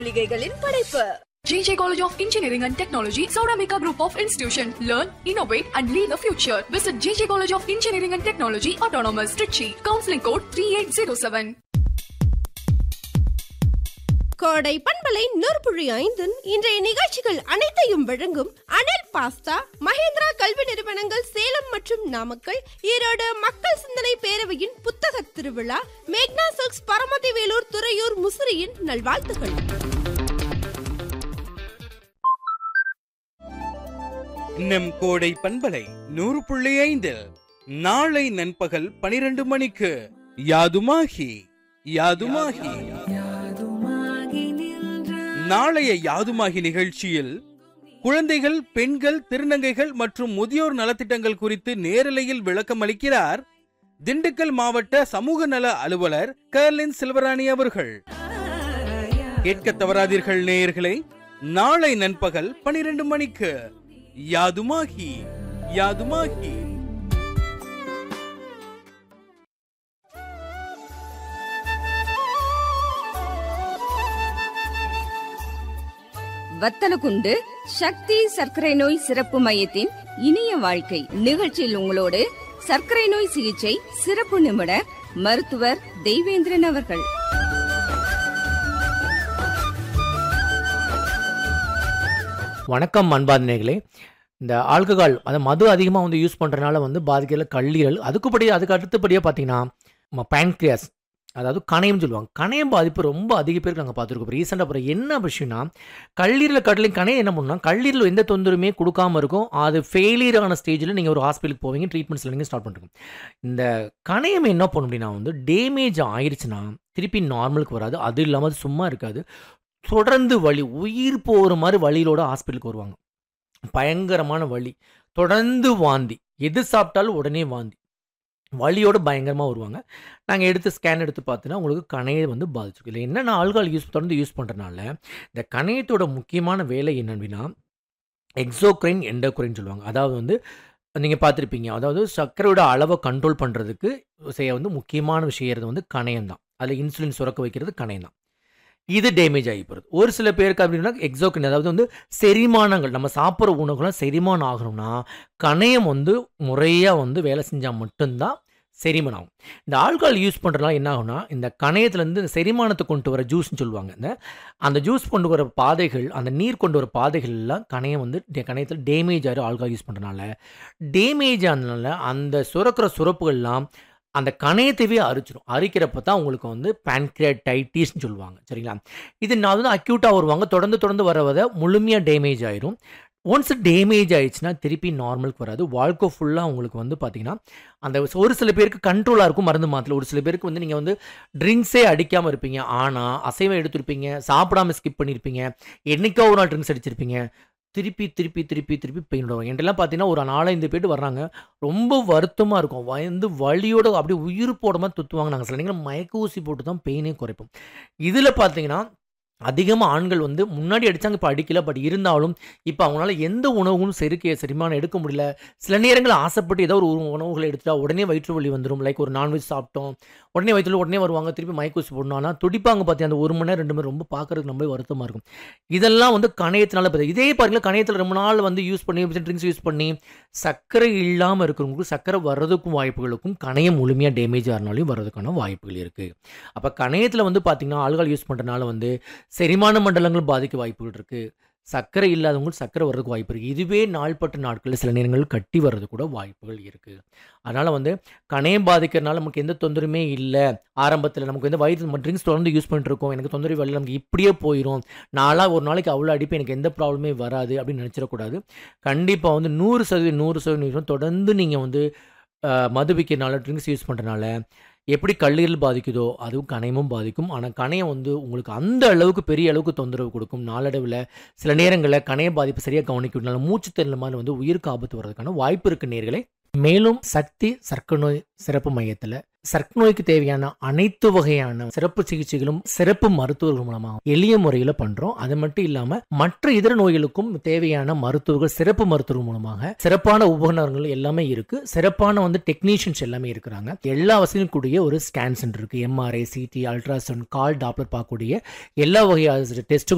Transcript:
மூலிகைகளின் படைப்பு JJ College of Engineering and Technology, Sauramika Group of Institution. Learn, innovate, and lead the future. Visit JJ College of Engineering and Technology, Autonomous, Trichy. Counseling code 3807. கோடை பண்பலை நூற்புழி ஐந்தின் இன்றைய நிகழ்ச்சிகள் அனைத்தையும் வழங்கும் Anil pasta Mahindra கல்வி நிறுவனங்கள் சேலம் மற்றும் நாமக்கல் ஈரோடு மக்கள் சிந்தனை பேரவையின் புத்தக திருவிழா மேக்னா சில்க்ஸ் பரமதி வேலூர் துறையூர் முசிறியின் நல்வாழ்த்துகள் நம் கோடை பண்பலை நூறு புள்ளி ஐந்தில் நாளை நண்பகல் பனிரெண்டு மணிக்கு யாதுமாகி யாதுமாகி நாளைய யாதுமாகி நிகழ்ச்சியில் குழந்தைகள் பெண்கள் திருநங்கைகள் மற்றும் முதியோர் நலத்திட்டங்கள் குறித்து நேரலையில் விளக்கம் அளிக்கிறார் திண்டுக்கல் மாவட்ட சமூக நல அலுவலர் கர்லின் செல்வராணி அவர்கள் கேட்க தவறாதீர்கள் நேயர்களே நாளை நண்பகல் பனிரெண்டு மணிக்கு யாதுமாகி யாதுமாகி வத்தலகுண்டு சக்தி சர்க்கரை நோய் சிறப்பு மையத்தின் இனிய வாழ்க்கை நிகழ்ச்சியில் உங்களோடு சர்க்கரை நோய் சிகிச்சை சிறப்பு நிபுணர் மருத்துவர் தெய்வேந்திரன் அவர்கள் வணக்கம் அன்பார்ந்தர்களே இந்த ஆல்கஹால் அந்த மது அதிகமாக வந்து யூஸ் பண்ணுறனால வந்து பாதிக்கிற கல்லீரல் அதுக்குப்படி அதுக்கு அடுத்தபடியாக பார்த்தீங்கன்னா நம்ம பேன்க்ரியாஸ் அதாவது கணையம் சொல்லுவாங்க கணையம் பாதிப்பு ரொம்ப அதிக பேருக்கு நாங்கள் பார்த்துருக்கோம் ரீசெண்டாக அப்புறம் என்ன விஷயம்னா கல்லீரல் கடலையும் கணையம் என்ன பண்ணால் கல்லீரல் எந்த தொந்தரவுமே கொடுக்காம இருக்கும் அது ஃபெயிலியர் ஆன ஸ்டேஜில் நீங்கள் ஒரு ஹாஸ்பிட்டலுக்கு போவீங்க ட்ரீட்மெண்ட்ஸில் நீங்கள் ஸ்டார்ட் பண்ணுறீங்க இந்த கணையம் என்ன பண்ணும் அப்படின்னா வந்து டேமேஜ் ஆயிடுச்சுன்னா திருப்பி நார்மலுக்கு வராது அது இல்லாமல் அது சும்மா இருக்காது தொடர்ந்து வலி உயிர் போகிற மாதிரி வழியிலோட ஹாஸ்பிட்டலுக்கு வருவாங்க பயங்கரமான வலி தொடர்ந்து வாந்தி எது சாப்பிட்டாலும் உடனே வாந்தி வலியோட பயங்கரமாக வருவாங்க நாங்கள் எடுத்து ஸ்கேன் எடுத்து பார்த்தோன்னா உங்களுக்கு கணையை வந்து பாதிச்சிருக்கு இல்லை என்னென்ன ஆல்கால் யூஸ் தொடர்ந்து யூஸ் பண்ணுறனால இந்த கணையத்தோட முக்கியமான வேலை என்ன அப்படின்னா எக்ஸோக்ரைன் எண்டோக்ரைன் சொல்லுவாங்க அதாவது வந்து நீங்கள் பார்த்துருப்பீங்க அதாவது சர்க்கரையோட அளவை கண்ட்ரோல் பண்ணுறதுக்கு செய்ய வந்து முக்கியமான விஷயம் வந்து கணையம் தான் அதில் இன்சுலின் சுரக்க வைக்கிறது கணையம் தான் இது டேமேஜ் ஆகி போகிறது ஒரு சில பேருக்கு அப்படின்னா எக்ஸோக்ரைன் அதாவது வந்து செரிமானங்கள் நம்ம சாப்பிட்ற உணவுகள்லாம் செரிமானம் ஆகணும்னா கணையம் வந்து முறையாக வந்து வேலை செஞ்சால் மட்டும்தான் செரிமானம் ஆகும் இந்த ஆல்கஹால் யூஸ் பண்ணுறதுனால என்ன ஆகும்னா இந்த கணையத்துலேருந்து இந்த செரிமானத்தை கொண்டு வர ஜூஸ்னு சொல்லுவாங்க இந்த அந்த ஜூஸ் கொண்டு வர பாதைகள் அந்த நீர் கொண்டு வர பாதைகள் எல்லாம் கணையம் வந்து டே- கணையத்தில் டேமேஜ் ஆகிடும் ஆல்கஹால் யூஸ் பண்ணுறதுனால டேமேஜ் ஆனதுனால அந்த சுரக்கிற சுரப்புகள்லாம் அந்த கணையத்தையே அரிச்சிடும் அரிக்கிறப்ப தான் உங்களுக்கு வந்து பேன்க்ரியாடைட்டிஸ்னு சொல்லுவாங்க சரிங்களா இது நான் வந்து அக்யூட்டாக வருவாங்க தொடர்ந்து தொடர்ந்து வர வர முழுமையாக டேமேஜ் ஆயிரும் ஒன்ஸ் டேமேஜ் ஆயிடுச்சுன்னா திருப்பி நார்மலுக்கு வராது வாழ்க்கை ஃபுல்லாக உங்களுக்கு வந்து பார்த்தீங்கன்னா அந்த ஒரு சில பேருக்கு கண்ட்ரோலாக இருக்கும் மருந்து மாத்திரை ஒரு சில பேருக்கு வந்து நீங்கள் வந்து ட்ரிங்க்ஸே அடிக்காமல் இருப்பீங்க ஆனால் அசைவம் எடுத்திருப்பீங்க சாப்பிடாம ஸ்கிப் பண்ணியிருப்பீங்க என்னைக்கோ ஒரு நாள் ட்ரிங்க்ஸ் அடிச்சிருப்பீங்க திருப்பி திருப்பி திருப்பி திருப்பி பெயின் விடுவாங்க என்கிட்டலாம் பார்த்தீங்கன்னா ஒரு நாலஞ்சு பேர் வர்றாங்க ரொம்ப வருத்தமாக இருக்கும் வந்து வலியோட அப்படியே உயிர் போட மாதிரி துத்துவாங்க நாங்கள் சில நேரம் மயக்க ஊசி போட்டு தான் பெயினே குறைப்போம் இதில் பார்த்தீங்கன்னா அதிகமாக ஆண்கள் வந்து முன்னாடி அடித்தாங்க இப்போ அடிக்கல பட் இருந்தாலும் இப்போ அவங்களால எந்த உணவும் செருக்க செரிமானம் எடுக்க முடியல சில நேரங்கள் ஆசைப்பட்டு ஏதோ ஒரு உணவுகளை எடுத்துட்டா உடனே வயிற்று வலி வந்துடும் லைக் ஒரு நான்வெஜ் சாப்பிட்டோம் உடனே வயிற்றுல உடனே வருவாங்க திருப்பி மயக்க ஊசி போடணும் ஆனால் துடிப்பாங்க பார்த்தி அந்த ஒரு மணி நேரம் ரெண்டு மணி நேரம் ரொம்ப பார்க்கறதுக்கு ரொம்ப வருத்தமாக இருக்கும் இதெல்லாம் வந்து கணையத்தினால பார்த்து இதே பாருங்களா கணையத்தில் ரொம்ப நாள் வந்து யூஸ் பண்ணி ட்ரிங்க்ஸ் யூஸ் பண்ணி சர்க்கரை இல்லாமல் இருக்கிறவங்களுக்கு சர்க்கரை வர்றதுக்கும் வாய்ப்புகளுக்கும் கணையம் முழுமையாக டேமேஜ் ஆகிறனாலையும் வர்றதுக்கான வாய்ப்புகள் இருக்குது அப்போ கணையத்தில் வந்து பார்த்திங்கன்னா ஆள்கள் யூஸ் பண்ணுறதுனால வந்து செரிமான மண்டலங்கள் பாதிக்க வாய்ப்புகள் இருக்குது சர்க்கரை இல்லாதவங்க சர்க்கரை வர்றதுக்கு வாய்ப்பு இருக்குது இதுவே நாள்பட்ட நாட்களில் சில நேரங்களில் கட்டி வர்றது கூட வாய்ப்புகள் இருக்குது அதனால் வந்து கணையம் பாதிக்கிறதுனால நமக்கு எந்த தொந்தரவுமே இல்லை ஆரம்பத்தில் நமக்கு வந்து வயிறு நம்ம ட்ரிங்க்ஸ் தொடர்ந்து யூஸ் பண்ணிட்டு இருக்கோம் எனக்கு தொந்தரவு வரல நமக்கு இப்படியே போயிடும் நாளாக ஒரு நாளைக்கு அவ்வளோ அடிப்பு எனக்கு எந்த ப்ராப்ளமே வராது அப்படின்னு நினச்சிடக்கூடாது கண்டிப்பாக வந்து நூறு சதவீதம் நூறு சதவீதம் தொடர்ந்து நீங்கள் வந்து அஹ், மது விற்கிறனால ட்ரிங்க்ஸ் யூஸ் பண்ணுறனால எப்படி கல்லீரல் பாதிக்குதோ அதுவும் கணையமும் பாதிக்கும் ஆனால் கணையம் வந்து உங்களுக்கு அந்த அளவுக்கு பெரிய அளவுக்கு தொந்தரவு கொடுக்கும் நாளடைவில் சில நேரங்களில் கணைய பாதிப்பு சரியாக கவனிக்கிறதுனால மூச்சு தெரியல மாதிரி வந்து உயிருக்கு ஆபத்து வர்றதுக்கான வாய்ப்பு இருக்கு நேர்களே மேலும் சக்தி சர்க்கரை நோய் சிறப்பு மையத்தில் சர்க்கரை நோய்க்கு தேவையான அனைத்து வகையான சிறப்பு சிகிச்சைகளும் சிறப்பு மருத்துவர்கள் மூலமாக எளிய முறையில் பண்றோம் அது மட்டும் இல்லாம மற்ற இதர நோய்களுக்கும் தேவையான மருத்துவர்கள் சிறப்பு மருத்துவர்கள் மூலமாக சிறப்பான உபகரணங்கள் எல்லாமே இருக்கு சிறப்பான வந்து டெக்னீஷியன்ஸ் எல்லாமே இருக்கிறாங்க எல்லா வசதியும் கூடிய ஒரு ஸ்கேன் சென்டர் இருக்கு MRI CT ultrasound colour Doppler பார்க்கக்கூடிய எல்லா வகையான டெஸ்ட்டுகளும்